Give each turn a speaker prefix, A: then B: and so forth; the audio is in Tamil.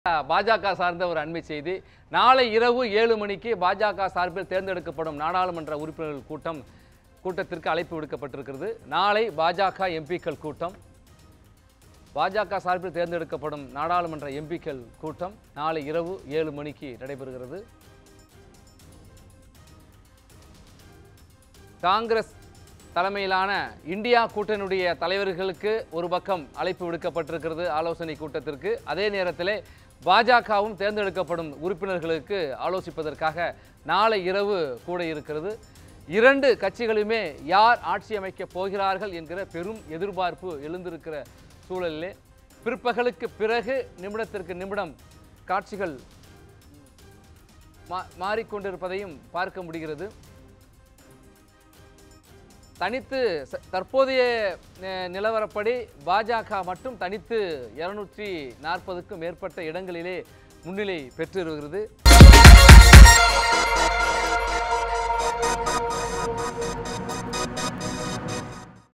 A: பாஜக சார்ந்த ஒரு அண்மை செய்தி நாளை இரவு ஏழு மணிக்கு பாஜக சார்பில் தேர்ந்தெடுக்கப்படும் நாடாளுமன்ற உறுப்பினர்கள் கூட்டம் கூட்டத்திற்கு அழைப்பு விடுக்கப்பட்டிருக்கிறது நாளை பாஜக எம்பிக்கள் கூட்டம் பாஜக சார்பில் தேர்ந்தெடுக்கப்படும் நாடாளுமன்ற எம்பிக்கள் கூட்டம் நாளை இரவு ஏழு மணிக்கு நடைபெறுகிறது காங்கிரஸ் தலைமையிலான இந்தியா கூட்டணியுடைய தலைவர்களுக்கு ஒரு பக்கம் அழைப்பு விடுக்கப்பட்டிருக்கிறது ஆலோசனை கூட்டத்திற்கு அதே நேரத்திலே பாஜகவும் தேர்ந்தெடுக்கப்படும் உறுப்பினர்களுக்கு ஆலோசிப்பதற்காக நாளை இரவு கூட இருக்கிறது இரண்டு கட்சிகளுமே யார் ஆட்சி அமைக்கப் போகிறார்கள் என்கிற பெரும் எதிர்பார்ப்பு எழுந்திருக்கிற சூழலிலே பிற்பகலுக்கு பிறகு நிமிடத்திற்கு நிமிடம் காட்சிகள் மா மாறிக்கொண்டிருப்பதையும் பார்க்க முடிகிறது தனித்து ச- தற்போதைய அஹ், நிலவரப்படி பாஜக மட்டும் தனித்து இருநூற்றி நாற்பதுக்கும் மேற்பட்ட இடங்களிலே முன்னிலை பெற்று வருகிறது